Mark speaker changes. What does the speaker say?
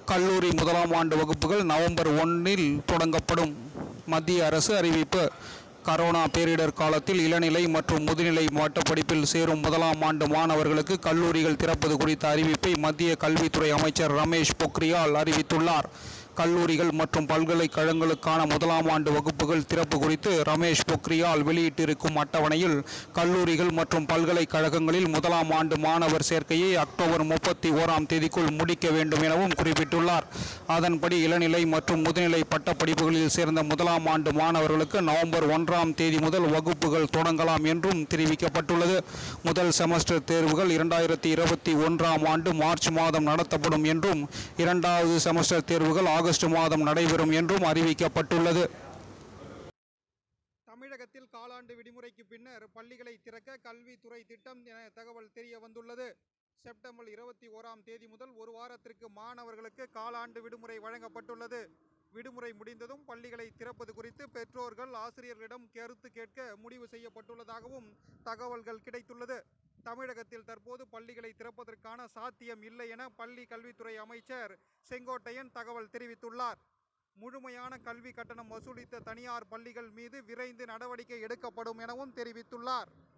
Speaker 1: கல்லூரி முதலாம் ஆண்டு வகுப்புகள் நவம்பர் ஒன்றில் தொடங்கப்படும் மத்திய அரசு அறிவிப்பு கரோனா பேரிடர் காலத்தில் இளநிலை மற்றும் முதுநிலை பட்டப்படிப்பில் சேரும் முதலாம் ஆண்டு மாணவர்களுக்கு கல்லூரிகள் திறப்பது குறித்த அறிவிப்பை மத்திய கல்வித்துறை அமைச்சர் ரமேஷ் பொக்ரியால் அறிவித்துள்ளார் கல்லூரிகள் மற்றும் பல்கலைக்கழகங்களுக்கான முதலாம் ஆண்டு வகுப்புகள் திறப்பு குறித்து ரமேஷ் பொக்ரியால் வெளியிட்டிருக்கும் அட்டவணையில் கல்லூரிகள் மற்றும் பல்கலைக்கழகங்களில் முதலாம் ஆண்டு மாணவர் சேர்க்கையை அக்டோபர் முப்பத்தி ஓராம் தேதிக்குள் முடிக்க வேண்டும் எனவும் குறிப்பிட்டுள்ளார் அதன்படி இளநிலை மற்றும் முதுநிலை பட்டப்படிப்புகளில் சேர்ந்த முதலாம் ஆண்டு மாணவர்களுக்கு நவம்பர் ஒன்றாம் தேதி முதல் வகுப்புகள் தொடங்கலாம் என்றும் தெரிவிக்கப்பட்டுள்ளது முதல் செமஸ்டர் தேர்வுகள் இரண்டாயிரத்தி இருபத்தி ஒன்றாம் ஆண்டு மார்ச் மாதம் நடத்தப்படும் என்றும் இரண்டாவது செமஸ்டர் தேர்வுகள் ஆகஸ்ட் மாதம் நடைபெறும் என்றும் அறிவிக்கப்பட்டுள்ளது
Speaker 2: தமிழகத்தில் காலாண்டு விடுமுறைக்கு பின்னர் பள்ளிகளை திறக்க கல்வித்துறை திட்டம் என தகவல் தெரிய வந்துள்ளது செப்டம்பர் இருபத்தி ஓராம் தேதி முதல் ஒரு வாரத்திற்கு மாணவர்களுக்கு காலாண்டு விடுமுறை வழங்கப்பட்டுள்ளது விடுமுறை முடிந்ததும் பள்ளிகளை திறப்பது குறித்து பெற்றோர்கள் ஆசிரியர்களிடம் கருத்து கேட்க முடிவு செய்யப்பட்டுள்ளதாகவும் தகவல்கள் கிடைத்துள்ளது தமிழகத்தில் தற்போது பள்ளிகளை திறப்பதற்கான சாத்தியம் இல்லை என பள்ளி கல்வித்துறை அமைச்சர் செங்கோட்டையன் தகவல் தெரிவித்துள்ளார் முழுமையான கல்வி கட்டணம் வசூலித்த தனியார் பள்ளிகள் மீது விரைந்து நடவடிக்கை எடுக்கப்படும் எனவும் தெரிவித்துள்ளார்